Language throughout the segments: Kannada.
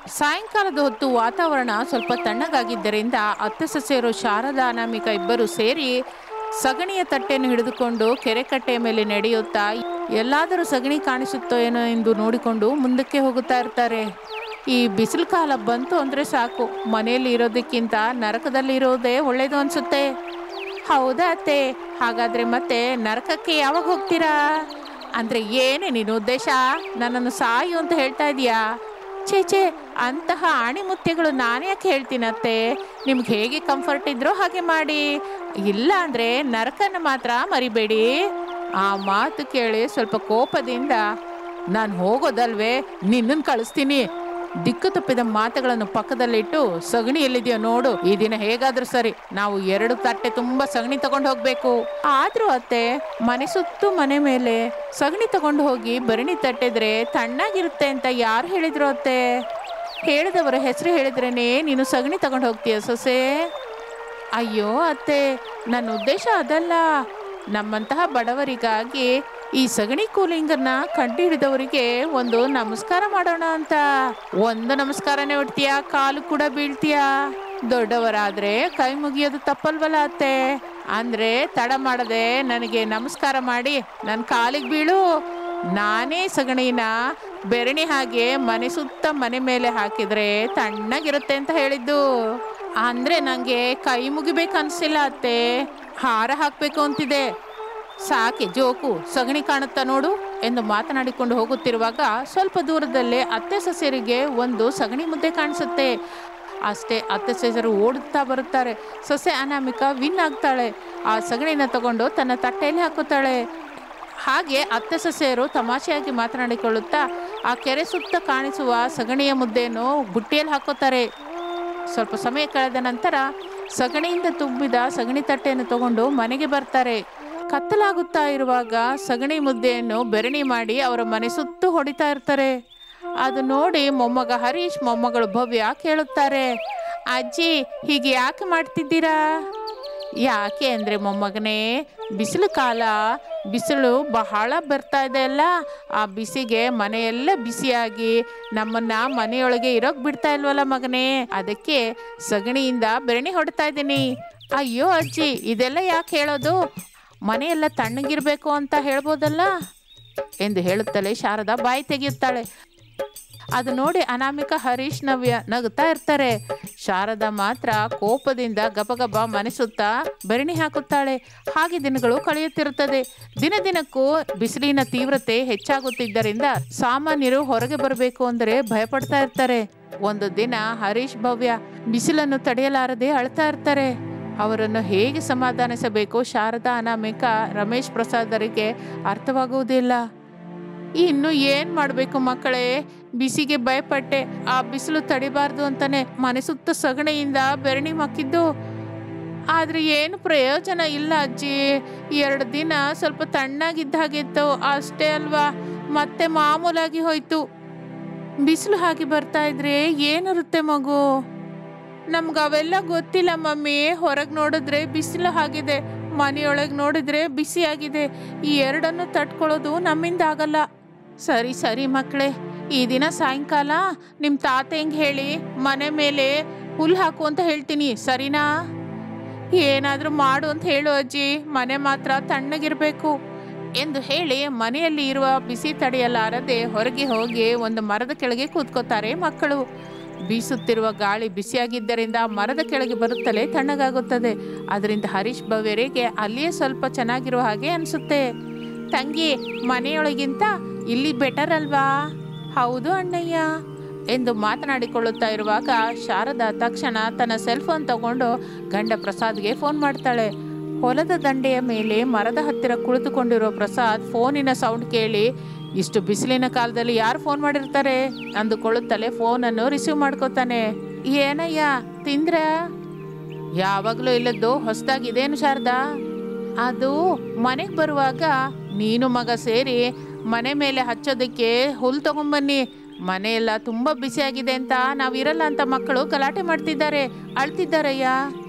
ಸಾಯಂಕಾಲದ ಹೊತ್ತು ವಾತಾವರಣ ಸ್ವಲ್ಪ ತಣ್ಣಗಾಗಿದ್ದರಿಂದ ಅತ್ತೆ ಸೊಸೆಯರು ಶಾರದಾ ಅನಾಮಿಕ ಇಬ್ಬರು ಸೇರಿ ಸಗಣಿಯ ತಟ್ಟೆಯನ್ನು ಹಿಡಿದುಕೊಂಡು ಕೆರೆ ಕಟ್ಟೆಯ ಮೇಲೆ ನಡೆಯುತ್ತಾ ಎಲ್ಲಾದರೂ ಸಗಣಿ ಕಾಣಿಸುತ್ತೋ ಏನೋ ಎಂದು ನೋಡಿಕೊಂಡು ಮುಂದಕ್ಕೆ ಹೋಗುತ್ತಾ ಇರ್ತಾರೆ ಈ ಬಿಸಿಲು ಕಾಲ ಬಂತು ಅಂದರೆ ಸಾಕು ಮನೆಯಲ್ಲಿ ಇರೋದಕ್ಕಿಂತ ನರಕದಲ್ಲಿ ಇರೋದೇ ಒಳ್ಳೇದು ಅನ್ಸುತ್ತೆ ಹೌದಾ ಅತ್ತೆ ಹಾಗಾದ್ರೆ ಮತ್ತೆ ನರಕಕ್ಕೆ ಯಾವಾಗ ಹೋಗ್ತೀರಾ ಅಂದ್ರೆ ಏನೇ ನಿನ್ನ ಉದ್ದೇಶ ನನ್ನನ್ನು ಸಾಯು ಅಂತ ಹೇಳ್ತಾ ಇದೀಯಾ ಛೇ ಛೇ ಅಂತಹ ಆಣಿಮುತ್ಯಗಳು ನಾನು ಯಾಕೆ ಹೇಳ್ತೀನತ್ತೆ ನಿಮ್ಗೆ ಹೇಗೆ ಕಂಫರ್ಟ್ ಇದ್ರೋ ಹಾಗೆ ಮಾಡಿ ಇಲ್ಲ ಅಂದ್ರೆ ನರಕನ ಮಾತ್ರ ಮರಿಬೇಡಿ ಆ ಮಾತು ಕೇಳಿ ಸ್ವಲ್ಪ ಕೋಪದಿಂದ ನಾನು ಹೋಗೋದಲ್ವೇ ನಿನ್ನನ್ನು ಕಳಿಸ್ತೀನಿ ದಿಕ್ಕು ತಪ್ಪಿದ ಮಾತುಗಳನ್ನು ಪಕ್ಕದಲ್ಲಿಟ್ಟು ಸಗಣಿ ಎಲ್ಲಿದೆಯೋ ನೋಡು ಈ ದಿನ ಹೇಗಾದ್ರೂ ಸರಿ ನಾವು ಎರಡು ತಟ್ಟೆ ತುಂಬಾ ಸಗಣಿ ತಗೊಂಡು ಹೋಗ್ಬೇಕು ಆದ್ರೂ ಅತ್ತೆ ಮನೆ ಸುತ್ತು ಮನೆ ಮೇಲೆ ಸಗಣಿ ತಗೊಂಡು ಹೋಗಿ ಭರಣಿ ತಟ್ಟಿದ್ರೆ ತಣ್ಣಾಗಿರುತ್ತೆ ಅಂತ ಯಾರು ಹೇಳಿದ್ರು ಅತ್ತೆ ಹೇಳಿದವರ ಹೆಸರು ಹೇಳಿದ್ರೇನೆ ನೀನು ಸಗಣಿ ತಗೊಂಡು ಹೋಗ್ತೀಯ ಸೊಸೆ ಅಯ್ಯೋ ಅತ್ತೆ ನನ್ನ ಉದ್ದೇಶ ಅದಲ್ಲ ನಮ್ಮಂತಹ ಬಡವರಿಗಾಗಿ ಈ ಸಗಣಿ ಕೂಲಿಂಗನ್ನ ಕಂಡು ಹಿಡಿದವರಿಗೆ ಒಂದು ನಮಸ್ಕಾರ ಮಾಡೋಣ ಅಂತ ಒಂದು ನಮಸ್ಕಾರನೇ ಹೊಡ್ತೀಯಾ ಕಾಲು ಕೂಡ ಬೀಳ್ತೀಯಾ ದೊಡ್ಡವರಾದ್ರೆ ಕೈ ಮುಗಿಯೋದು ತಪ್ಪಲ್ವಲ್ಲ ಅತ್ತೆ ಅಂದ್ರೆ ತಡ ಮಾಡದೆ ನನಗೆ ನಮಸ್ಕಾರ ಮಾಡಿ ನನ್ನ ಕಾಲಿಗೆ ಬೀಳು ನಾನೇ ಸಗಣಿನ ಬೆರಣಿ ಹಾಗೆ ಮನೆ ಸುತ್ತ ಮನೆ ಮೇಲೆ ಹಾಕಿದ್ರೆ ತಣ್ಣಗಿರುತ್ತೆ ಅಂತ ಹೇಳಿದ್ದು ಅಂದ್ರೆ ನಂಗೆ ಕೈ ಮುಗಿಬೇಕು ಅನ್ಸಿಲ್ಲ ಅತ್ತೆ ಹಾರ ಹಾಕ್ಬೇಕು ಅಂತಿದೆ ಸಾಕೆ ಜೋಕು ಸಗಣಿ ಕಾಣುತ್ತಾ ನೋಡು ಎಂದು ಮಾತನಾಡಿಕೊಂಡು ಹೋಗುತ್ತಿರುವಾಗ ಸ್ವಲ್ಪ ದೂರದಲ್ಲೇ ಅತ್ತೆ ಸೊಸೆಯರಿಗೆ ಒಂದು ಸಗಣಿ ಮುದ್ದೆ ಕಾಣಿಸುತ್ತೆ ಅಷ್ಟೇ ಅತ್ತೆ ಸೊಸೆಯರು ಓಡುತ್ತಾ ಬರುತ್ತಾರೆ ಸೊಸೆ ಅನಾಮಿಕ ವಿನ್ ಆಗ್ತಾಳೆ ಆ ಸಗಣಿನ ತಗೊಂಡು ತನ್ನ ತಟ್ಟೆಯಲ್ಲಿ ಹಾಕುತ್ತಾಳೆ ಹಾಗೆ ಅತ್ತೆ ಸೊಸೆಯರು ತಮಾಷೆಯಾಗಿ ಮಾತನಾಡಿಕೊಳ್ಳುತ್ತಾ ಆ ಕೆರೆ ಸುತ್ತ ಕಾಣಿಸುವ ಸಗಣಿಯ ಮುದ್ದೆಯನ್ನು ಬುಟ್ಟಿಯಲ್ಲಿ ಹಾಕುತ್ತಾರೆ ಸ್ವಲ್ಪ ಸಮಯ ಕಳೆದ ನಂತರ ಸಗಣಿಯಿಂದ ತುಂಬಿದ ಸಗಣಿ ತಟ್ಟೆಯನ್ನು ತಗೊಂಡು ಮನೆಗೆ ಬರ್ತಾರೆ ಕತ್ತಲಾಗುತ್ತಾ ಇರುವಾಗ ಸಗಣಿ ಮುದ್ದೆಯನ್ನು ಬೆರಣಿ ಮಾಡಿ ಅವರ ಮನೆ ಸುತ್ತು ಹೊಡಿತಾ ಇರ್ತಾರೆ ಅದು ನೋಡಿ ಮೊಮ್ಮಗ ಹರೀಶ್ ಮೊಮ್ಮಗಳು ಭವ್ಯ ಕೇಳುತ್ತಾರೆ ಅಜ್ಜಿ ಹೀಗೆ ಯಾಕೆ ಮಾಡ್ತಿದ್ದೀರಾ ಯಾಕೆ ಅಂದರೆ ಮೊಮ್ಮಗನೇ ಬಿಸಿಲು ಕಾಲ ಬಿಸಿಲು ಬಹಳ ಬರ್ತಾ ಇದೆ ಅಲ್ಲ ಆ ಬಿಸಿಗೆ ಮನೆಯೆಲ್ಲ ಬಿಸಿಯಾಗಿ ನಮ್ಮನ್ನ ಮನೆಯೊಳಗೆ ಇರೋಕ್ ಬಿಡ್ತಾ ಇಲ್ವಲ್ಲ ಮಗನೇ ಅದಕ್ಕೆ ಸಗಣಿಯಿಂದ ಬೆರಣಿ ಹೊಡ್ತಾ ಇದ್ದೀನಿ ಅಯ್ಯೋ ಅಜ್ಜಿ ಇದೆಲ್ಲ ಯಾಕೆ ಹೇಳೋದು ಮನೆಯೆಲ್ಲ ತಣ್ಣಗಿರ್ಬೇಕು ಅಂತ ಹೇಳ್ಬೋದಲ್ಲ ಎಂದು ಹೇಳುತ್ತಲೇ ಶಾರದಾ ಬಾಯಿ ತೆಗೆಯುತ್ತಾಳೆ ಅದು ನೋಡಿ ಅನಾಮಿಕ ಹರೀಶ್ ನವ್ಯ ನಗುತ್ತಾ ಇರ್ತಾರೆ ಶಾರದಾ ಮಾತ್ರ ಕೋಪದಿಂದ ಗಬಗಬ ಮನೆ ಸುತ್ತ ಬೆರಣಿ ಹಾಕುತ್ತಾಳೆ ಹಾಗೆ ದಿನಗಳು ಕಳೆಯುತ್ತಿರುತ್ತದೆ ದಿನ ದಿನಕ್ಕೂ ಬಿಸಿಲಿನ ತೀವ್ರತೆ ಹೆಚ್ಚಾಗುತ್ತಿದ್ದರಿಂದ ಸಾಮಾನ್ಯರು ಹೊರಗೆ ಬರಬೇಕು ಅಂದರೆ ಭಯಪಡ್ತಾ ಇರ್ತಾರೆ ಒಂದು ದಿನ ಹರೀಶ್ ಭವ್ಯ ಬಿಸಿಲನ್ನು ತಡೆಯಲಾರದೆ ಅಳ್ತಾ ಇರ್ತಾರೆ ಅವರನ್ನು ಹೇಗೆ ಸಮಾಧಾನಿಸಬೇಕು ಶಾರದಾ ಅನಾಮಿಕ ರಮೇಶ್ ಪ್ರಸಾದರಿಗೆ ಅರ್ಥವಾಗುವುದಿಲ್ಲ ಇನ್ನು ಏನ್ ಮಾಡ್ಬೇಕು ಮಕ್ಕಳೇ ಬಿಸಿಗೆ ಭಯಪಟ್ಟೆ ಆ ಬಿಸಿಲು ತಡಿಬಾರ್ದು ಅಂತಾನೆ ಮನೆ ಸುತ್ತ ಸಗಣಿಯಿಂದ ಬೆರಣಿ ಮಕ್ಕಿದ್ದು ಆದ್ರೆ ಏನು ಪ್ರಯೋಜನ ಇಲ್ಲ ಅಜ್ಜಿ ಎರಡು ದಿನ ಸ್ವಲ್ಪ ತಣ್ಣಗಿದ್ದ ಹಾಗಿತ್ತು ಅಷ್ಟೇ ಅಲ್ವಾ ಮತ್ತೆ ಮಾಮೂಲಾಗಿ ಹೋಯ್ತು ಬಿಸಿಲು ಹಾಗೆ ಬರ್ತಾ ಇದ್ರೆ ಏನಿರುತ್ತೆ ಮಗು ನಮ್ಗೆ ಅವೆಲ್ಲ ಗೊತ್ತಿಲ್ಲ ಮಮ್ಮಿ ಹೊರಗೆ ನೋಡಿದ್ರೆ ಬಿಸಿಲು ಆಗಿದೆ ಮನೆಯೊಳಗೆ ನೋಡಿದ್ರೆ ಬಿಸಿಯಾಗಿದೆ ಈ ಎರಡನ್ನು ತಟ್ಕೊಳ್ಳೋದು ನಮ್ಮಿಂದ ಆಗಲ್ಲ ಸರಿ ಸರಿ ಮಕ್ಕಳೇ ಈ ದಿನ ಸಾಯಂಕಾಲ ನಿಮ್ಮ ತಾತ ಹೆಂಗೆ ಹೇಳಿ ಮನೆ ಮೇಲೆ ಹುಲ್ಲು ಹಾಕು ಅಂತ ಹೇಳ್ತೀನಿ ಸರಿನಾ ಏನಾದರೂ ಮಾಡು ಅಂತ ಹೇಳು ಅಜ್ಜಿ ಮನೆ ಮಾತ್ರ ತಣ್ಣಗಿರಬೇಕು ಎಂದು ಹೇಳಿ ಮನೆಯಲ್ಲಿ ಇರುವ ಬಿಸಿ ತಡೆಯಲಾರದೆ ಹೊರಗೆ ಹೋಗಿ ಒಂದು ಮರದ ಕೆಳಗೆ ಕೂತ್ಕೋತಾರೆ ಮಕ್ಕಳು ಬೀಸುತ್ತಿರುವ ಗಾಳಿ ಬಿಸಿಯಾಗಿದ್ದರಿಂದ ಮರದ ಕೆಳಗೆ ಬರುತ್ತಲೇ ತಣ್ಣಗಾಗುತ್ತದೆ ಅದರಿಂದ ಹರೀಶ್ ಭವ್ಯರಿಗೆ ಅಲ್ಲಿಯೇ ಸ್ವಲ್ಪ ಚೆನ್ನಾಗಿರುವ ಹಾಗೆ ಅನಿಸುತ್ತೆ ತಂಗಿ ಮನೆಯೊಳಗಿಂತ ಇಲ್ಲಿ ಬೆಟರ್ ಅಲ್ವಾ ಹೌದು ಅಣ್ಣಯ್ಯ ಎಂದು ಮಾತನಾಡಿಕೊಳ್ಳುತ್ತಾ ಇರುವಾಗ ಶಾರದಾ ತಕ್ಷಣ ತನ್ನ ಸೆಲ್ ಫೋನ್ ತಗೊಂಡು ಗಂಡ ಪ್ರಸಾದ್ಗೆ ಫೋನ್ ಮಾಡ್ತಾಳೆ ಹೊಲದ ದಂಡೆಯ ಮೇಲೆ ಮರದ ಹತ್ತಿರ ಕುಳಿತುಕೊಂಡಿರೋ ಪ್ರಸಾದ್ ಫೋನಿನ ಸೌಂಡ್ ಕೇಳಿ ಇಷ್ಟು ಬಿಸಿಲಿನ ಕಾಲದಲ್ಲಿ ಯಾರು ಫೋನ್ ಮಾಡಿರ್ತಾರೆ ಅಂದುಕೊಳ್ಳುತ್ತಲೇ ಫೋನನ್ನು ರಿಸೀವ್ ಮಾಡ್ಕೋತಾನೆ ಏನಯ್ಯ ತಿಂದ್ರ ಯಾವಾಗಲೂ ಇಲ್ಲದ್ದು ಹೊಸದಾಗಿ ಇದೇನು ಶಾರದಾ ಅದು ಮನೆಗೆ ಬರುವಾಗ ನೀನು ಮಗ ಸೇರಿ ಮನೆ ಮೇಲೆ ಹಚ್ಚೋದಕ್ಕೆ ಹುಲ್ ತಗೊಂಬನ್ನಿ ಮನೆಯೆಲ್ಲ ತುಂಬ ಬಿಸಿಯಾಗಿದೆ ಅಂತ ನಾವಿರಲ್ಲ ಅಂತ ಮಕ್ಕಳು ಗಲಾಟೆ ಮಾಡ್ತಿದ್ದಾರೆ ಅಳ್ತಿದ್ದಾರಯ್ಯ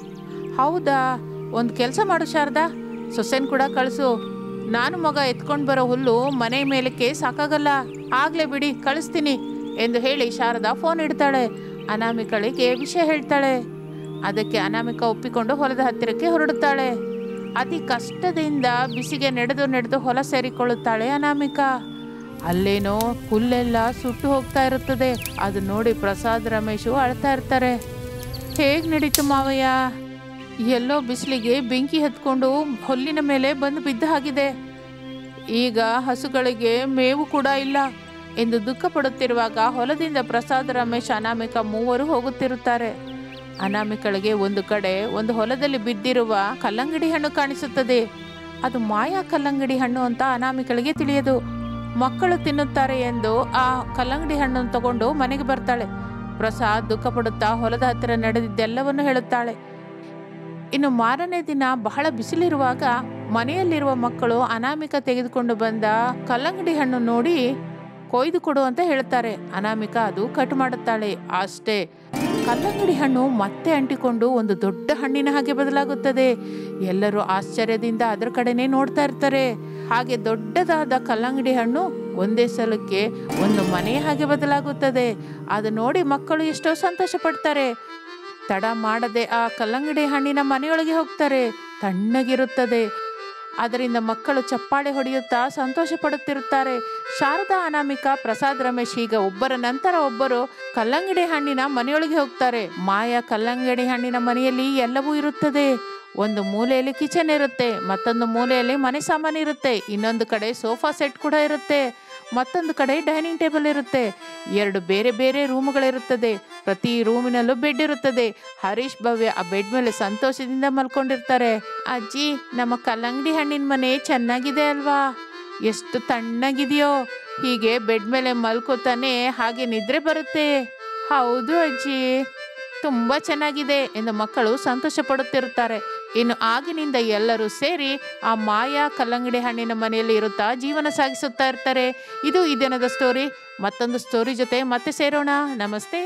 ಹೌದಾ ಒಂದು ಕೆಲಸ ಮಾಡು ಶಾರದಾ ಸೊಸೆನ್ ಕೂಡ ಕಳಿಸು ನಾನು ಮಗ ಎತ್ಕೊಂಡು ಬರೋ ಹುಲ್ಲು ಮನೆ ಮೇಲಕ್ಕೆ ಸಾಕಾಗಲ್ಲ ಆಗ್ಲೇ ಬಿಡಿ ಕಳಿಸ್ತೀನಿ ಎಂದು ಹೇಳಿ ಶಾರದಾ ಫೋನ್ ಇಡ್ತಾಳೆ ಅನಾಮಿಕಳಿಗೆ ವಿಷಯ ಹೇಳ್ತಾಳೆ ಅದಕ್ಕೆ ಅನಾಮಿಕ ಒಪ್ಪಿಕೊಂಡು ಹೊಲದ ಹತ್ತಿರಕ್ಕೆ ಹೊರಡುತ್ತಾಳೆ ಅತಿ ಕಷ್ಟದಿಂದ ಬಿಸಿಗೆ ನಡೆದು ನಡೆದು ಹೊಲ ಸೇರಿಕೊಳ್ಳುತ್ತಾಳೆ ಅನಾಮಿಕ ಅಲ್ಲೇನೋ ಹುಲ್ಲೆಲ್ಲ ಸುಟ್ಟು ಹೋಗ್ತಾ ಇರುತ್ತದೆ ಅದು ನೋಡಿ ಪ್ರಸಾದ್ ರಮೇಶು ಅಳ್ತಾ ಇರ್ತಾರೆ ಹೇಗ್ ನಡೀತು ಮಾವಯ್ಯ ಎಲ್ಲೋ ಬಿಸಿಲಿಗೆ ಬೆಂಕಿ ಹತ್ಕೊಂಡು ಹುಲ್ಲಿನ ಮೇಲೆ ಬಂದು ಬಿದ್ದ ಹಾಗಿದೆ ಈಗ ಹಸುಗಳಿಗೆ ಮೇವು ಕೂಡ ಇಲ್ಲ ಎಂದು ದುಃಖ ಪಡುತ್ತಿರುವಾಗ ಹೊಲದಿಂದ ಪ್ರಸಾದ್ ರಮೇಶ್ ಅನಾಮಿಕ ಮೂವರು ಹೋಗುತ್ತಿರುತ್ತಾರೆ ಅನಾಮಿಕಳಿಗೆ ಒಂದು ಕಡೆ ಒಂದು ಹೊಲದಲ್ಲಿ ಬಿದ್ದಿರುವ ಕಲ್ಲಂಗಡಿ ಹಣ್ಣು ಕಾಣಿಸುತ್ತದೆ ಅದು ಮಾಯಾ ಕಲ್ಲಂಗಡಿ ಹಣ್ಣು ಅಂತ ಅನಾಮಿಕಳಿಗೆ ತಿಳಿಯದು ಮಕ್ಕಳು ತಿನ್ನುತ್ತಾರೆ ಎಂದು ಆ ಕಲ್ಲಂಗಡಿ ಹಣ್ಣನ್ನು ತಗೊಂಡು ಮನೆಗೆ ಬರ್ತಾಳೆ ಪ್ರಸಾದ್ ದುಃಖ ಪಡುತ್ತಾ ಹೊಲದ ಹತ್ತಿರ ನಡೆದಿದ್ದೆಲ್ಲವನ್ನು ಹೇಳುತ್ತಾಳೆ ಇನ್ನು ಮಾರನೇ ದಿನ ಬಹಳ ಬಿಸಿಲಿರುವಾಗ ಮನೆಯಲ್ಲಿರುವ ಮಕ್ಕಳು ಅನಾಮಿಕ ತೆಗೆದುಕೊಂಡು ಬಂದ ಕಲ್ಲಂಗಡಿ ಹಣ್ಣು ನೋಡಿ ಕೊಯ್ದು ಕೊಡು ಅಂತ ಹೇಳ್ತಾರೆ ಅನಾಮಿಕ ಅದು ಕಟ್ ಮಾಡುತ್ತಾಳೆ ಅಷ್ಟೇ ಕಲ್ಲಂಗಡಿ ಹಣ್ಣು ಮತ್ತೆ ಅಂಟಿಕೊಂಡು ಒಂದು ದೊಡ್ಡ ಹಣ್ಣಿನ ಹಾಗೆ ಬದಲಾಗುತ್ತದೆ ಎಲ್ಲರೂ ಆಶ್ಚರ್ಯದಿಂದ ಅದರ ಕಡೆನೇ ನೋಡ್ತಾ ಇರ್ತಾರೆ ಹಾಗೆ ದೊಡ್ಡದಾದ ಕಲ್ಲಂಗಡಿ ಹಣ್ಣು ಒಂದೇ ಸಲಕ್ಕೆ ಒಂದು ಮನೆ ಹಾಗೆ ಬದಲಾಗುತ್ತದೆ ಅದು ನೋಡಿ ಮಕ್ಕಳು ಎಷ್ಟೋ ಸಂತೋಷ ಪಡ್ತಾರೆ ತಡ ಮಾಡದೆ ಆ ಕಲ್ಲಂಗಡಿ ಹಣ್ಣಿನ ಮನೆಯೊಳಗೆ ಹೋಗ್ತಾರೆ ತಣ್ಣಗಿರುತ್ತದೆ ಅದರಿಂದ ಮಕ್ಕಳು ಚಪ್ಪಾಳೆ ಹೊಡೆಯುತ್ತಾ ಸಂತೋಷ ಪಡುತ್ತಿರುತ್ತಾರೆ ಶಾರದಾ ಅನಾಮಿಕ ಪ್ರಸಾದ್ ರಮೇಶ್ ಈಗ ಒಬ್ಬರ ನಂತರ ಒಬ್ಬರು ಕಲ್ಲಂಗಡಿ ಹಣ್ಣಿನ ಮನೆಯೊಳಗೆ ಹೋಗ್ತಾರೆ ಮಾಯಾ ಕಲ್ಲಂಗಡಿ ಹಣ್ಣಿನ ಮನೆಯಲ್ಲಿ ಎಲ್ಲವೂ ಇರುತ್ತದೆ ಒಂದು ಮೂಲೆಯಲ್ಲಿ ಕಿಚನ್ ಇರುತ್ತೆ ಮತ್ತೊಂದು ಮೂಲೆಯಲ್ಲಿ ಮನೆ ಸಾಮಾನು ಇರುತ್ತೆ ಇನ್ನೊಂದು ಕಡೆ ಸೋಫಾ ಸೆಟ್ ಕೂಡ ಇರುತ್ತೆ ಮತ್ತೊಂದು ಕಡೆ ಡೈನಿಂಗ್ ಟೇಬಲ್ ಇರುತ್ತೆ ಎರಡು ಬೇರೆ ಬೇರೆ ರೂಮುಗಳಿರುತ್ತದೆ ಪ್ರತಿ ರೂಮಿನಲ್ಲೂ ಬೆಡ್ ಇರುತ್ತದೆ ಹರೀಶ್ ಭವ್ಯ ಆ ಬೆಡ್ ಮೇಲೆ ಸಂತೋಷದಿಂದ ಮಲ್ಕೊಂಡಿರ್ತಾರೆ ಅಜ್ಜಿ ನಮ್ಮ ಕಲ್ಲಂಗಡಿ ಹಣ್ಣಿನ ಮನೆ ಚೆನ್ನಾಗಿದೆ ಅಲ್ವಾ ಎಷ್ಟು ತಣ್ಣಗಿದೆಯೋ ಹೀಗೆ ಬೆಡ್ ಮೇಲೆ ಮಲ್ಕೋತಾನೆ ಹಾಗೆ ನಿದ್ರೆ ಬರುತ್ತೆ ಹೌದು ಅಜ್ಜಿ ತುಂಬ ಚೆನ್ನಾಗಿದೆ ಎಂದು ಮಕ್ಕಳು ಸಂತೋಷ ಪಡುತ್ತಿರುತ್ತಾರೆ ಇನ್ನು ಆಗಿನಿಂದ ಎಲ್ಲರೂ ಸೇರಿ ಆ ಮಾಯಾ ಕಲ್ಲಂಗಡಿ ಹಣ್ಣಿನ ಮನೆಯಲ್ಲಿ ಇರುತ್ತಾ ಜೀವನ ಸಾಗಿಸುತ್ತಾ ಇರ್ತಾರೆ ಇದು ಈ ದಿನದ ಸ್ಟೋರಿ ಮತ್ತೊಂದು ಸ್ಟೋರಿ ಜೊತೆ ಮತ್ತೆ ಸೇರೋಣ ನಮಸ್ತೆ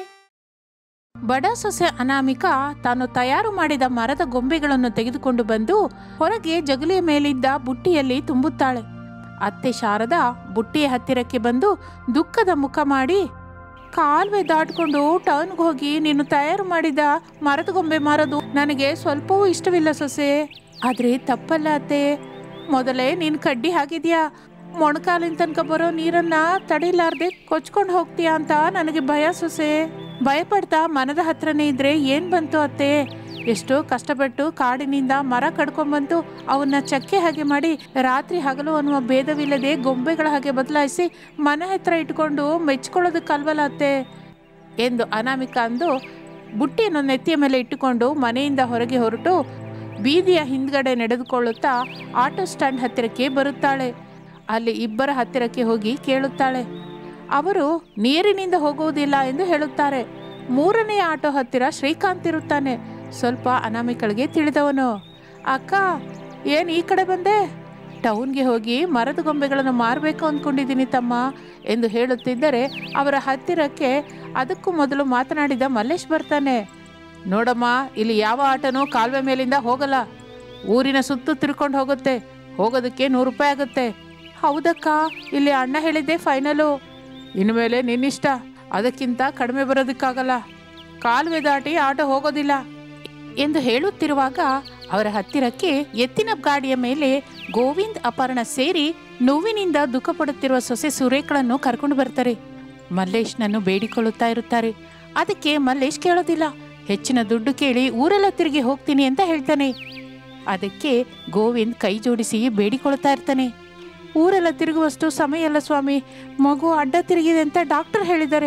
ಬಡ ಸೊಸೆ ಅನಾಮಿಕ ತಾನು ತಯಾರು ಮಾಡಿದ ಮರದ ಗೊಂಬೆಗಳನ್ನು ತೆಗೆದುಕೊಂಡು ಬಂದು ಹೊರಗೆ ಜಗುಲಿಯ ಮೇಲಿದ್ದ ಬುಟ್ಟಿಯಲ್ಲಿ ತುಂಬುತ್ತಾಳೆ ಅತ್ತೆ ಶಾರದಾ ಬುಟ್ಟಿಯ ಹತ್ತಿರಕ್ಕೆ ಬಂದು ದುಃಖದ ಮುಖ ಮಾಡಿ ಕಾಲುವೆ ದಾಟ್ಕೊಂಡು ಟೌನ್ಗೆ ಹೋಗಿ ನೀನು ತಯಾರು ಮಾಡಿದ ಮರದ ಗೊಂಬೆ ಮಾರೋದು ನನಗೆ ಸ್ವಲ್ಪವೂ ಇಷ್ಟವಿಲ್ಲ ಸೊಸೆ ಆದ್ರೆ ತಪ್ಪಲ್ಲ ಅತ್ತೆ ಮೊದಲೇ ನೀನು ಕಡ್ಡಿ ಹಾಕಿದ್ಯಾ ಮೊಣಕಾಲಿನ ತನಕ ಬರೋ ನೀರನ್ನ ತಡಿಲಾರ್ದೆ ಕೊಚ್ಕೊಂಡು ಹೋಗ್ತೀಯಾ ಅಂತ ನನಗೆ ಭಯ ಸೊಸೆ ಭಯಪಡ್ತಾ ಮನದ ಹತ್ರನೇ ಇದ್ರೆ ಏನ್ ಬಂತು ಅತ್ತೆ ಎಷ್ಟೋ ಕಷ್ಟಪಟ್ಟು ಕಾಡಿನಿಂದ ಮರ ಕಡ್ಕೊಂಡ್ಬಂದು ಅವನ್ನ ಚಕ್ಕೆ ಹಾಗೆ ಮಾಡಿ ರಾತ್ರಿ ಹಗಲು ಅನ್ನುವ ಭೇದವಿಲ್ಲದೆ ಗೊಂಬೆಗಳ ಹಾಗೆ ಬದಲಾಯಿಸಿ ಮನೆ ಹತ್ರ ಇಟ್ಕೊಂಡು ಮೆಚ್ಕೊಳ್ಳೋದಕ್ಕಲ್ವಲ್ಲ ಅತ್ತೆ ಎಂದು ಅನಾಮಿಕ ಅಂದು ಬುಟ್ಟಿಯನ್ನು ನೆತ್ತಿಯ ಮೇಲೆ ಇಟ್ಟುಕೊಂಡು ಮನೆಯಿಂದ ಹೊರಗೆ ಹೊರಟು ಬೀದಿಯ ಹಿಂದ್ಗಡೆ ನಡೆದುಕೊಳ್ಳುತ್ತಾ ಆಟೋ ಸ್ಟ್ಯಾಂಡ್ ಹತ್ತಿರಕ್ಕೆ ಬರುತ್ತಾಳೆ ಅಲ್ಲಿ ಇಬ್ಬರ ಹತ್ತಿರಕ್ಕೆ ಹೋಗಿ ಕೇಳುತ್ತಾಳೆ ಅವರು ನೀರಿನಿಂದ ಹೋಗುವುದಿಲ್ಲ ಎಂದು ಹೇಳುತ್ತಾರೆ ಮೂರನೇ ಆಟೋ ಹತ್ತಿರ ಶ್ರೀಕಾಂತ್ ಇರುತ್ತಾನೆ ಸ್ವಲ್ಪ ಅನಾಮಿಕಳಿಗೆ ತಿಳಿದವನು ಅಕ್ಕ ಏನು ಈ ಕಡೆ ಬಂದೆ ಟೌನ್ಗೆ ಹೋಗಿ ಮರದ ಗೊಂಬೆಗಳನ್ನು ಮಾರಬೇಕು ಅಂದ್ಕೊಂಡಿದ್ದೀನಿ ತಮ್ಮ ಎಂದು ಹೇಳುತ್ತಿದ್ದರೆ ಅವರ ಹತ್ತಿರಕ್ಕೆ ಅದಕ್ಕೂ ಮೊದಲು ಮಾತನಾಡಿದ ಮಲ್ಲೇಶ್ ಬರ್ತಾನೆ ನೋಡಮ್ಮ ಇಲ್ಲಿ ಯಾವ ಆಟನೂ ಕಾಲುವೆ ಮೇಲಿಂದ ಹೋಗಲ್ಲ ಊರಿನ ಸುತ್ತು ತಿರ್ಕೊಂಡು ಹೋಗುತ್ತೆ ಹೋಗೋದಕ್ಕೆ ನೂರು ರೂಪಾಯಿ ಆಗುತ್ತೆ ಹೌದಕ್ಕ ಇಲ್ಲಿ ಅಣ್ಣ ಹೇಳಿದ್ದೆ ಫೈನಲು ಇನ್ಮೇಲೆ ನಿನ್ನಿಷ್ಟ ಅದಕ್ಕಿಂತ ಕಡಿಮೆ ಬರೋದಕ್ಕಾಗಲ್ಲ ಕಾಲುವೆ ದಾಟಿ ಆಟೋ ಹೋಗೋದಿಲ್ಲ ಎಂದು ಹೇಳುತ್ತಿರುವಾಗ ಅವರ ಹತ್ತಿರಕ್ಕೆ ಎತ್ತಿನ ಗಾಡಿಯ ಮೇಲೆ ಗೋವಿಂದ್ ಅಪರ್ಣ ಸೇರಿ ನೋವಿನಿಂದ ದುಃಖ ಪಡುತ್ತಿರುವ ಸೊಸೆ ಸುರೇಖಳನ್ನು ಕರ್ಕೊಂಡು ಬರ್ತಾರೆ ಮಲ್ಲೇಶ್ನನ್ನು ಬೇಡಿಕೊಳ್ಳುತ್ತಾ ಇರುತ್ತಾರೆ ಅದಕ್ಕೆ ಮಲ್ಲೇಶ್ ಕೇಳೋದಿಲ್ಲ ಹೆಚ್ಚಿನ ದುಡ್ಡು ಕೇಳಿ ಊರೆಲ್ಲ ತಿರುಗಿ ಹೋಗ್ತೀನಿ ಅಂತ ಹೇಳ್ತಾನೆ ಅದಕ್ಕೆ ಗೋವಿಂದ್ ಕೈ ಜೋಡಿಸಿ ಬೇಡಿಕೊಳ್ತಾ ಇರ್ತಾನೆ ಊರೆಲ್ಲ ತಿರುಗುವಷ್ಟು ಸಮಯ ಅಲ್ಲ ಸ್ವಾಮಿ ಮಗು ಅಡ್ಡ ತಿರುಗಿದೆ ಅಂತ ಡಾಕ್ಟರ್ ಹೇಳಿದ್ದಾರೆ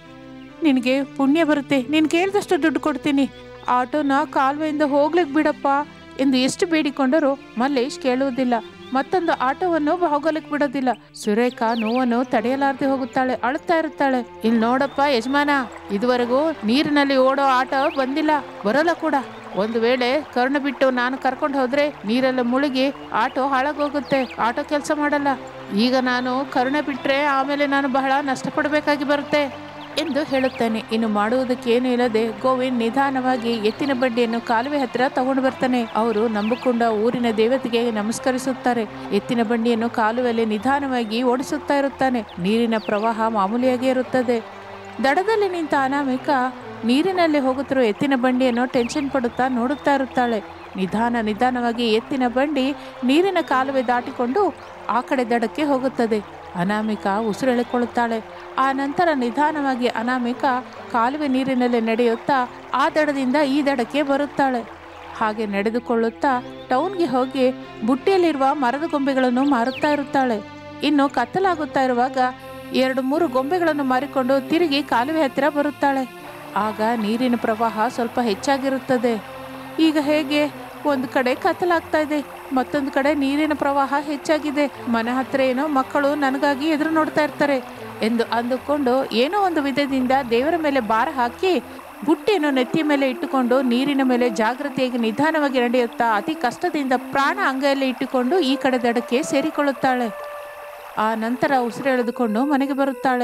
ನಿನಗೆ ಪುಣ್ಯ ಬರುತ್ತೆ ನೀನು ಕೇಳಿದಷ್ಟು ದುಡ್ಡು ಕೊಡ್ತೀನಿ ಆಟೋನ ಕಾಲುವೆಯಿಂದ ಹೋಗ್ಲಿಕ್ಕೆ ಬಿಡಪ್ಪ ಎಂದು ಎಷ್ಟು ಬೇಡಿಕೊಂಡರೂ ಮಲ್ಲೇಶ್ ಕೇಳುವುದಿಲ್ಲ ಮತ್ತೊಂದು ಆಟೋವನ್ನು ಹೋಗಲಿಕ್ಕೆ ಬಿಡೋದಿಲ್ಲ ಸುರೇಖಾ ನೋವನ್ನು ತಡೆಯಲಾರದೆ ಹೋಗುತ್ತಾಳೆ ಅಳುತ್ತಾ ಇರುತ್ತಾಳೆ ಇಲ್ಲಿ ನೋಡಪ್ಪ ಯಜಮಾನ ಇದುವರೆಗೂ ನೀರಿನಲ್ಲಿ ಓಡೋ ಆಟೋ ಬಂದಿಲ್ಲ ಬರೋಲ್ಲ ಕೂಡ ಒಂದು ವೇಳೆ ಕರ್ಣ ಬಿಟ್ಟು ನಾನು ಕರ್ಕೊಂಡು ಹೋದ್ರೆ ನೀರೆಲ್ಲ ಮುಳುಗಿ ಆಟೋ ಹಾಳಾಗೋಗುತ್ತೆ ಆಟೋ ಕೆಲಸ ಮಾಡಲ್ಲ ಈಗ ನಾನು ಕರುಣ ಬಿಟ್ರೆ ಆಮೇಲೆ ನಾನು ಬಹಳ ನಷ್ಟಪಡಬೇಕಾಗಿ ಬರುತ್ತೆ ಎಂದು ಹೇಳುತ್ತಾನೆ ಇನ್ನು ಮಾಡುವುದಕ್ಕೆ ಏನು ಇಲ್ಲದೆ ಗೋವಿಂದ್ ನಿಧಾನವಾಗಿ ಎತ್ತಿನ ಬಂಡಿಯನ್ನು ಕಾಲುವೆ ಹತ್ತಿರ ತಗೊಂಡು ಬರ್ತಾನೆ ಅವರು ನಂಬಿಕೊಂಡ ಊರಿನ ದೇವತೆಗೆ ನಮಸ್ಕರಿಸುತ್ತಾರೆ ಎತ್ತಿನ ಬಂಡಿಯನ್ನು ಕಾಲುವೆಯಲ್ಲಿ ನಿಧಾನವಾಗಿ ಓಡಿಸುತ್ತಾ ಇರುತ್ತಾನೆ ನೀರಿನ ಪ್ರವಾಹ ಮಾಮೂಲಿಯಾಗಿ ಇರುತ್ತದೆ ದಡದಲ್ಲಿ ನಿಂತ ಅನಾಮಿಕ ನೀರಿನಲ್ಲಿ ಹೋಗುತ್ತಿರುವ ಎತ್ತಿನ ಬಂಡಿಯನ್ನು ಟೆನ್ಷನ್ ಪಡುತ್ತಾ ನೋಡುತ್ತಾ ಇರುತ್ತಾಳೆ ನಿಧಾನ ನಿಧಾನವಾಗಿ ಎತ್ತಿನ ಬಂಡಿ ನೀರಿನ ಕಾಲುವೆ ದಾಟಿಕೊಂಡು ಆ ಕಡೆ ದಡಕ್ಕೆ ಹೋಗುತ್ತದೆ ಅನಾಮಿಕ ಉಸಿರೆಳೆಕೊಳ್ಳುತ್ತಾಳೆ ಆ ನಂತರ ನಿಧಾನವಾಗಿ ಅನಾಮಿಕ ಕಾಲುವೆ ನೀರಿನಲ್ಲಿ ನಡೆಯುತ್ತಾ ಆ ದಡದಿಂದ ಈ ದಡಕ್ಕೆ ಬರುತ್ತಾಳೆ ಹಾಗೆ ನಡೆದುಕೊಳ್ಳುತ್ತಾ ಟೌನ್ಗೆ ಹೋಗಿ ಬುಟ್ಟಿಯಲ್ಲಿರುವ ಮರದ ಗೊಂಬೆಗಳನ್ನು ಮಾರುತ್ತಾ ಇರುತ್ತಾಳೆ ಇನ್ನು ಕತ್ತಲಾಗುತ್ತಾ ಇರುವಾಗ ಎರಡು ಮೂರು ಗೊಂಬೆಗಳನ್ನು ಮಾರಿಕೊಂಡು ತಿರುಗಿ ಕಾಲುವೆ ಹತ್ತಿರ ಬರುತ್ತಾಳೆ ಆಗ ನೀರಿನ ಪ್ರವಾಹ ಸ್ವಲ್ಪ ಹೆಚ್ಚಾಗಿರುತ್ತದೆ ಈಗ ಹೇಗೆ ಒಂದು ಕಡೆ ಕತ್ತಲಾಗ್ತಾ ಇದೆ ಮತ್ತೊಂದು ಕಡೆ ನೀರಿನ ಪ್ರವಾಹ ಹೆಚ್ಚಾಗಿದೆ ಮನೆ ಹತ್ರ ಏನೋ ಮಕ್ಕಳು ನನಗಾಗಿ ಎದುರು ನೋಡ್ತಾ ಇರ್ತಾರೆ ಎಂದು ಅಂದುಕೊಂಡು ಏನೋ ಒಂದು ವಿಧದಿಂದ ದೇವರ ಮೇಲೆ ಭಾರ ಹಾಕಿ ಬುಟ್ಟಿಯನ್ನು ನೆತ್ತಿ ಮೇಲೆ ಇಟ್ಟುಕೊಂಡು ನೀರಿನ ಮೇಲೆ ಜಾಗೃತಿಯಾಗಿ ನಿಧಾನವಾಗಿ ನಡೆಯುತ್ತಾ ಅತಿ ಕಷ್ಟದಿಂದ ಪ್ರಾಣ ಅಂಗೈಯಲ್ಲಿ ಇಟ್ಟುಕೊಂಡು ಈ ಕಡೆ ದಡಕ್ಕೆ ಸೇರಿಕೊಳ್ಳುತ್ತಾಳೆ ಆ ನಂತರ ಉಸಿರೆಳೆದುಕೊಂಡು ಮನೆಗೆ ಬರುತ್ತಾಳೆ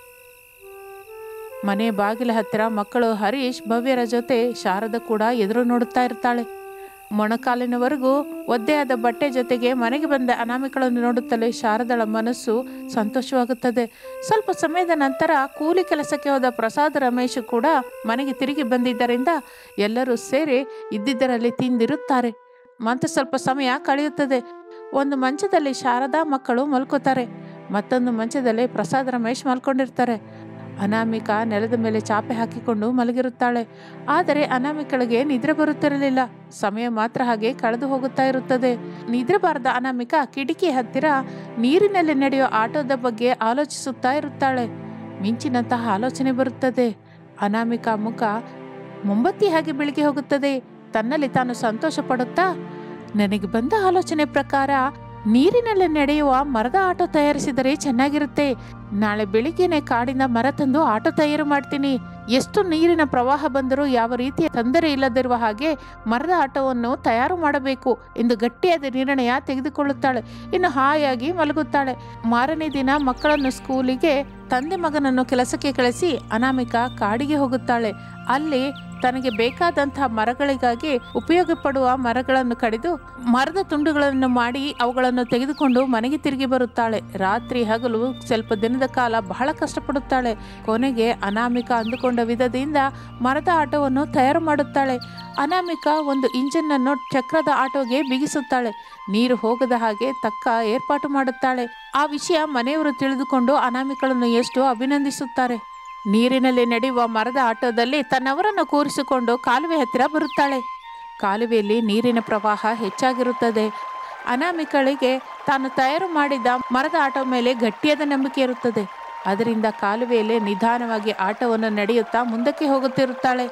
ಮನೆ ಬಾಗಿಲ ಹತ್ತಿರ ಮಕ್ಕಳು ಹರೀಶ್ ಭವ್ಯರ ಜೊತೆ ಶಾರದ ಕೂಡ ಎದುರು ನೋಡುತ್ತಾ ಇರ್ತಾಳೆ ಮೊಣಕಾಲಿನವರೆಗೂ ಒದ್ದೆಯಾದ ಬಟ್ಟೆ ಜೊತೆಗೆ ಮನೆಗೆ ಬಂದ ಅನಾಮಿಕಳನ್ನು ನೋಡುತ್ತಲೇ ಶಾರದಳ ಮನಸ್ಸು ಸಂತೋಷವಾಗುತ್ತದೆ ಸ್ವಲ್ಪ ಸಮಯದ ನಂತರ ಕೂಲಿ ಕೆಲಸಕ್ಕೆ ಹೋದ ಪ್ರಸಾದ್ ರಮೇಶ್ ಕೂಡ ಮನೆಗೆ ತಿರುಗಿ ಬಂದಿದ್ದರಿಂದ ಎಲ್ಲರೂ ಸೇರಿ ಇದ್ದಿದ್ದರಲ್ಲಿ ತಿಂದಿರುತ್ತಾರೆ ಮತ್ತೆ ಸ್ವಲ್ಪ ಸಮಯ ಕಳೆಯುತ್ತದೆ ಒಂದು ಮಂಚದಲ್ಲಿ ಶಾರದಾ ಮಕ್ಕಳು ಮಲ್ಕೋತಾರೆ ಮತ್ತೊಂದು ಮಂಚದಲ್ಲಿ ಪ್ರಸಾದ್ ರಮೇಶ್ ಮಲ್ಕೊಂಡಿರ್ತಾರೆ ಅನಾಮಿಕಾ ನೆಲದ ಮೇಲೆ ಚಾಪೆ ಹಾಕಿಕೊಂಡು ಮಲಗಿರುತ್ತಾಳೆ ಆದರೆ ಅನಾಮಿಕಳಿಗೆ ನಿದ್ರೆ ಬರುತ್ತಿರಲಿಲ್ಲ ಸಮಯ ಮಾತ್ರ ಹಾಗೆ ಕಳೆದು ಹೋಗುತ್ತಾ ಇರುತ್ತದೆ ನಿದ್ರೆ ಬಾರದ ಅನಾಮಿಕಾ ಕಿಟಕಿ ಹತ್ತಿರ ನೀರಿನಲ್ಲಿ ನಡೆಯುವ ಆಟೋದ ಬಗ್ಗೆ ಆಲೋಚಿಸುತ್ತಾ ಇರುತ್ತಾಳೆ ಮಿಂಚಿನಂತಹ ಆಲೋಚನೆ ಬರುತ್ತದೆ ಅನಾಮಿಕಾ ಮುಖ ಮೊಂಬತ್ತಿ ಹಾಗೆ ಬೆಳಗ್ಗೆ ಹೋಗುತ್ತದೆ ತನ್ನಲ್ಲಿ ತಾನು ಸಂತೋಷ ಪಡುತ್ತಾ ನನಗೆ ಬಂದ ಆಲೋಚನೆ ಪ್ರಕಾರ ನೀರಿನಲ್ಲಿ ನಡೆಯುವ ಮರದ ಆಟೋ ತಯಾರಿಸಿದರೆ ಚೆನ್ನಾಗಿರುತ್ತೆ ನಾಳೆ ಬೆಳಿಗ್ಗೆನೆ ಕಾಡಿಂದ ಮರ ತಂದು ಆಟೋ ತಯಾರು ಮಾಡ್ತೀನಿ ಎಷ್ಟು ನೀರಿನ ಪ್ರವಾಹ ಬಂದರೂ ಯಾವ ರೀತಿಯ ತೊಂದರೆ ಇಲ್ಲದಿರುವ ಹಾಗೆ ಮರದ ಆಟೋವನ್ನು ತಯಾರು ಮಾಡಬೇಕು ಎಂದು ಗಟ್ಟಿಯಾದ ನಿರ್ಣಯ ತೆಗೆದುಕೊಳ್ಳುತ್ತಾಳೆ ಇನ್ನು ಹಾಯಾಗಿ ಮಲಗುತ್ತಾಳೆ ಮಾರನೇ ದಿನ ಮಕ್ಕಳನ್ನು ಸ್ಕೂಲಿಗೆ ತಂದೆ ಮಗನನ್ನು ಕೆಲಸಕ್ಕೆ ಕಳಿಸಿ ಅನಾಮಿಕಾ ಕಾಡಿಗೆ ಹೋಗುತ್ತಾಳೆ ಅಲ್ಲಿ ತನಗೆ ಬೇಕಾದಂತಹ ಮರಗಳಿಗಾಗಿ ಉಪಯೋಗ ಪಡುವ ಮರಗಳನ್ನು ಕಡಿದು ಮರದ ತುಂಡುಗಳನ್ನು ಮಾಡಿ ಅವುಗಳನ್ನು ತೆಗೆದುಕೊಂಡು ಮನೆಗೆ ತಿರುಗಿ ಬರುತ್ತಾಳೆ ರಾತ್ರಿ ಹಗಲು ಸ್ವಲ್ಪ ದಿನದ ಕಾಲ ಬಹಳ ಕಷ್ಟಪಡುತ್ತಾಳೆ ಕೊನೆಗೆ ಅನಾಮಿಕಾ ಅಂದುಕೊಂಡ ವಿಧದಿಂದ ಮರದ ಆಟೋವನ್ನು ತಯಾರು ಮಾಡುತ್ತಾಳೆ ಅನಾಮಿಕಾ ಒಂದು ಇಂಜಿನ್ನನ್ನು ಚಕ್ರದ ಆಟೋಗೆ ಬಿಗಿಸುತ್ತಾಳೆ ನೀರು ಹೋಗದ ಹಾಗೆ ತಕ್ಕ ಏರ್ಪಾಟು ಮಾಡುತ್ತಾಳೆ ಆ ವಿಷಯ ಮನೆಯವರು ತಿಳಿದುಕೊಂಡು ಅನಾಮಿಕಳನ್ನು ಎಷ್ಟು ಅಭಿನಂದಿಸುತ್ತಾರೆ ನೀರಿನಲ್ಲಿ ನಡೆಯುವ ಮರದ ಆಟೋದಲ್ಲಿ ತನ್ನವರನ್ನು ಕೂರಿಸಿಕೊಂಡು ಕಾಲುವೆ ಹತ್ತಿರ ಬರುತ್ತಾಳೆ ಕಾಲುವೆಯಲ್ಲಿ ನೀರಿನ ಪ್ರವಾಹ ಹೆಚ್ಚಾಗಿರುತ್ತದೆ ಅನಾಮಿಕಳಿಗೆ ತಾನು ತಯಾರು ಮಾಡಿದ ಮರದ ಆಟೋ ಮೇಲೆ ಗಟ್ಟಿಯಾದ ನಂಬಿಕೆ ಇರುತ್ತದೆ ಅದರಿಂದ ಕಾಲುವೆಯಲ್ಲಿ ನಿಧಾನವಾಗಿ ಆಟೋವನ್ನು ನಡೆಯುತ್ತಾ ಮುಂದಕ್ಕೆ ಹೋಗುತ್ತಿರುತ್ತಾಳೆ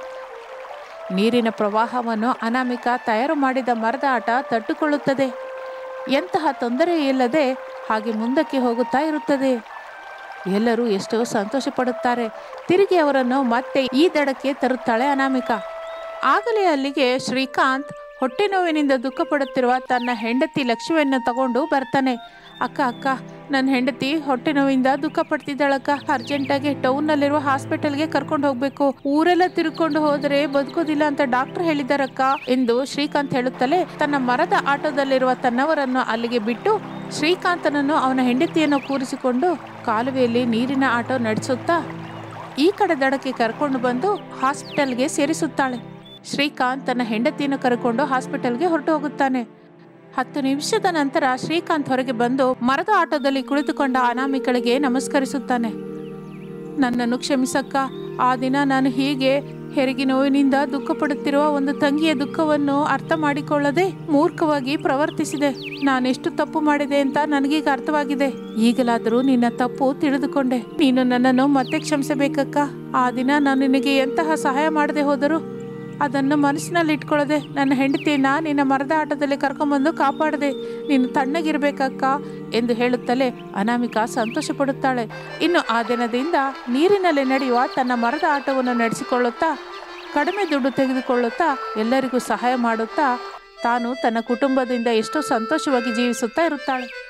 ನೀರಿನ ಪ್ರವಾಹವನ್ನು ಅನಾಮಿಕಾ ತಯಾರು ಮಾಡಿದ ಮರದ ಆಟ ತಟ್ಟುಕೊಳ್ಳುತ್ತದೆ ಎಂತಹ ತೊಂದರೆ ಇಲ್ಲದೆ ಹಾಗೆ ಮುಂದಕ್ಕೆ ಹೋಗುತ್ತಾ ಇರುತ್ತದೆ ಎಲ್ಲರೂ ಎಷ್ಟೋ ಸಂತೋಷ ಪಡುತ್ತಾರೆ ತಿರುಗಿ ಅವರನ್ನು ಮತ್ತೆ ಈ ದಡಕ್ಕೆ ತರುತ್ತಾಳೆ ಅನಾಮಿಕಾ ಆಗಲೇ ಅಲ್ಲಿಗೆ ಶ್ರೀಕಾಂತ್ ಹೊಟ್ಟೆ ನೋವಿನಿಂದ ದುಃಖ ಪಡುತ್ತಿರುವ ತನ್ನ ಹೆಂಡತಿ ಲಕ್ಷ್ಮಿಯನ್ನು ತಗೊಂಡು ಬರ್ತಾನೆ ಅಕ್ಕ ಅಕ್ಕ ನನ್ನ ಹೆಂಡತಿ ಹೊಟ್ಟೆ ನೋವಿಂದ ದುಃಖ ಪಡ್ತಿದ್ದಾಳಕ್ಕ ಅರ್ಜೆಂಟಾಗಿ ಟೌನ್ನಲ್ಲಿರುವ ಹಾಸ್ಪಿಟಲ್ಗೆ ಕರ್ಕೊಂಡು ಹೋಗ್ಬೇಕು ಊರೆಲ್ಲ ತಿರ್ಕೊಂಡು ಹೋದರೆ ಬದುಕೋದಿಲ್ಲ ಅಂತ ಡಾಕ್ಟರ್ ಹೇಳಿದಾರಕ್ಕ ಎಂದು ಶ್ರೀಕಾಂತ್ ಹೇಳುತ್ತಲೇ ತನ್ನ ಮರದ ಆಟೋದಲ್ಲಿರುವ ತನ್ನವರನ್ನು ಅಲ್ಲಿಗೆ ಬಿಟ್ಟು ಶ್ರೀಕಾಂತನನ್ನು ಅವನ ಹೆಂಡತಿಯನ್ನು ಕೂರಿಸಿಕೊಂಡು ಕಾಲುವೆಯಲ್ಲಿ ನೀರಿನ ಆಟೋ ನಡೆಸುತ್ತಾ ಈ ಕಡೆ ದಡಕ್ಕೆ ಕರ್ಕೊಂಡು ಬಂದು ಹಾಸ್ಪಿಟಲ್ಗೆ ಸೇರಿಸುತ್ತಾಳೆ ಶ್ರೀಕಾಂತ್ ತನ್ನ ಹೆಂಡತಿಯನ್ನು ಕರ್ಕೊಂಡು ಹಾಸ್ಪಿಟಲ್ಗೆ ಹೊರಟು ಹೋಗುತ್ತಾನೆ ಹತ್ತು ನಿಮಿಷದ ನಂತರ ಶ್ರೀಕಾಂತ್ ಹೊರಗೆ ಬಂದು ಮರದ ಆಟೋದಲ್ಲಿ ಕುಳಿತುಕೊಂಡ ಅನಾಮಿಕಳಿಗೆ ನಮಸ್ಕರಿಸುತ್ತಾನೆ ನನ್ನನ್ನು ಕ್ಷಮಿಸಕ್ಕ ಆ ದಿನ ನಾನು ಹೀಗೆ ಹೆರಿಗೆ ನೋವಿನಿಂದ ದುಃಖ ಪಡುತ್ತಿರುವ ಒಂದು ತಂಗಿಯ ದುಃಖವನ್ನು ಅರ್ಥ ಮಾಡಿಕೊಳ್ಳದೆ ಮೂರ್ಖವಾಗಿ ಪ್ರವರ್ತಿಸಿದೆ ನಾನೆಷ್ಟು ತಪ್ಪು ಮಾಡಿದೆ ಅಂತ ನನಗೀಗ ಅರ್ಥವಾಗಿದೆ ಈಗಲಾದರೂ ನಿನ್ನ ತಪ್ಪು ತಿಳಿದುಕೊಂಡೆ ನೀನು ನನ್ನನ್ನು ಮತ್ತೆ ಕ್ಷಮಿಸಬೇಕಕ್ಕ ಆ ದಿನ ನಾನು ನಿನಗೆ ಎಂತಹ ಸಹಾಯ ಮಾಡದೆ ಹೋದರೂ ಅದನ್ನು ಮನಸ್ಸಿನಲ್ಲಿ ಇಟ್ಕೊಳ್ಳದೆ ನನ್ನ ಹೆಂಡತಿಯನ್ನ ನಿನ್ನ ಮರದ ಆಟದಲ್ಲಿ ಕರ್ಕೊಂಬಂದು ಕಾಪಾಡದೆ ನೀನು ತಣ್ಣಗಿರ್ಬೇಕಕ್ಕ ಎಂದು ಹೇಳುತ್ತಲೇ ಅನಾಮಿಕಾ ಸಂತೋಷ ಪಡುತ್ತಾಳೆ ಇನ್ನು ಆ ದಿನದಿಂದ ನೀರಿನಲ್ಲಿ ನಡೆಯುವ ತನ್ನ ಮರದ ಆಟವನ್ನು ನಡೆಸಿಕೊಳ್ಳುತ್ತಾ ಕಡಿಮೆ ದುಡ್ಡು ತೆಗೆದುಕೊಳ್ಳುತ್ತಾ ಎಲ್ಲರಿಗೂ ಸಹಾಯ ಮಾಡುತ್ತಾ ತಾನು ತನ್ನ ಕುಟುಂಬದಿಂದ ಎಷ್ಟೋ ಸಂತೋಷವಾಗಿ ಜೀವಿಸುತ್ತಾ ಇರುತ್ತಾಳೆ